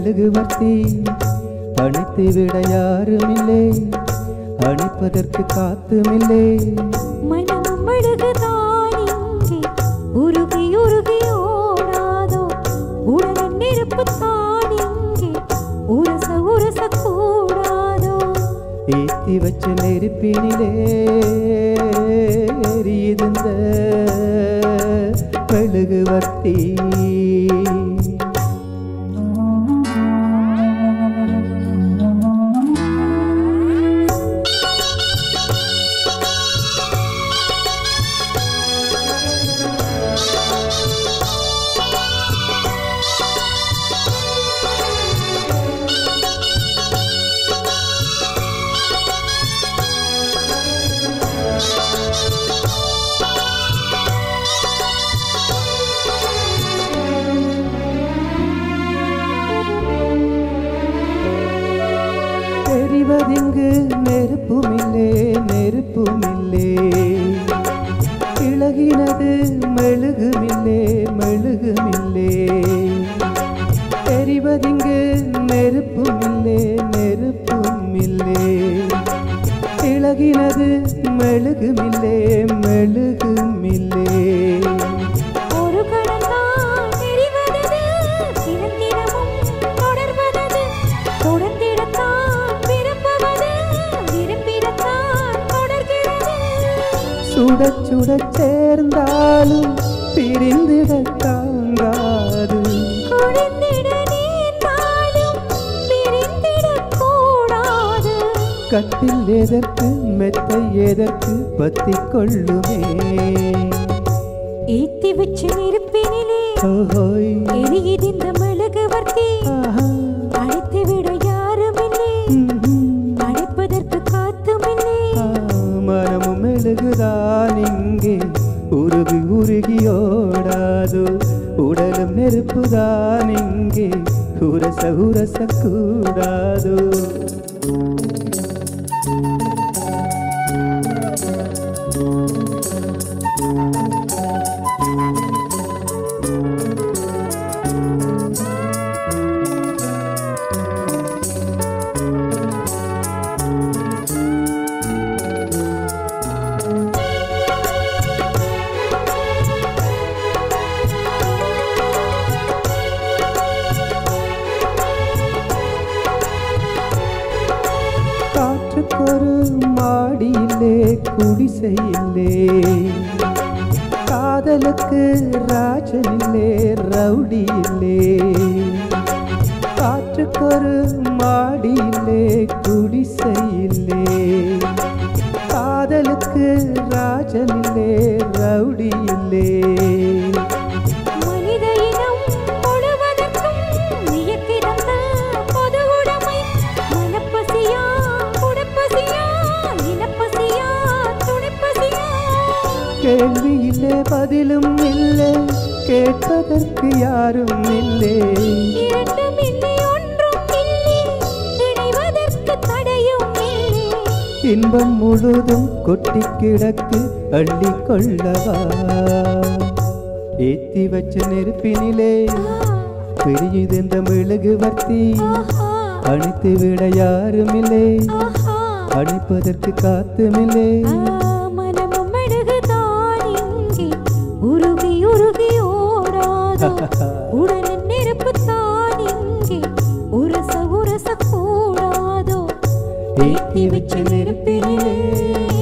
மெழுகுவர்த்தி அணைத்து விட யாருமில்லை அணைப்பதற்கு காத்துமில்லை மனமும் அழகுதான் இங்கே உருகி உருகி ஓடாதோ உடலின் நெருப்பு தான் இங்கே உரச உரச கூடாதோ ஏத்தி வச்ச நெருப்பினிலே எரியுதுந்த மெழுகுவர்த்தி தெரிவதிங்கு நெருப்புமில்லே நெருப்புமில்லே இழகினது மெழுகுமில்லே மெழுகுமில்லே தெரிவதிங்கு நெருப்புமில்லே நெருப்புமில்லே இழகினது மெழுகுமில்லே மெழுகுமில்லே ஒரு கடந்தான் தெரிவதது தினந்தினமும் தொடர்வதது தொடர்ந்திடத்தான் விரும்புவது விரும்பிடத்தான் தொடர்கிறது சுட சுட சேர்ந்தாலும் பிரிந்திட தாங்காது குடிந்திட நேர்ந்தாலும் பிரிந்திடக் கூடாது கட்டில் எதற்கு மெத்தை எதற்கு பத்தி கொள்ளுமே ஏத்தி வச்ச நெருப்பினிலே ஓஹோய் எரியுது இந்த மெழுகுவர்த்தி ஆஹா. அணைத்து விட யாருமில்லை ம்ஹும். அணைப்பதற்கு காத்துமில்லை ஆ, மனமும் மெழுகுதான் இங்கே உருகி உருகி ஓடாது உடலும் நெருப்புதான் இங்கே உரச உரச கூடாது காற்றுக்கொரு மாடியில்லே குடிசையில்லே காதலுக்கு ராஜனில்லே ரவுடி இல்லே காற்றுக்கொரு மாடியில்லே குடிசையில்லே காதலுக்கு ராஜனில்லே ரவுடி இல்லே மனித இனம் முழுவதற்கும் இயக்கிடந்த பொது உடைமை மனப்பசியா உடற்பசியா இனப்பசியா துணைப்பசியா கேள்வி இல்லை பதிலும் இல்லை கேட்பதற்கு யாரும் இல்லை இரண்டும் இல்லை ஒன்றும் இல்லை இணைவதற்கு தடையும் இல்லை இன்பம் முழுதும் கொட்டி கிடக்கு அள்ளி கொள்ளவா ஏத்தி வச்ச நெருப்பினிலே பெரியுது இந்த மெழுகுவர்த்தி ஆஹா அணைத்து விட யாருமில்லை ஆஹா அணைப்பதற்கு காத்துமில்லை மனமும் மெழுகுதான் இங்கே உருகி உருகி ஓடாதோ உடலின் நெருப்பு தான் இங்கே உரச உரச கூடாதோ ஏத்தி வச்ச நெருப்பினிலே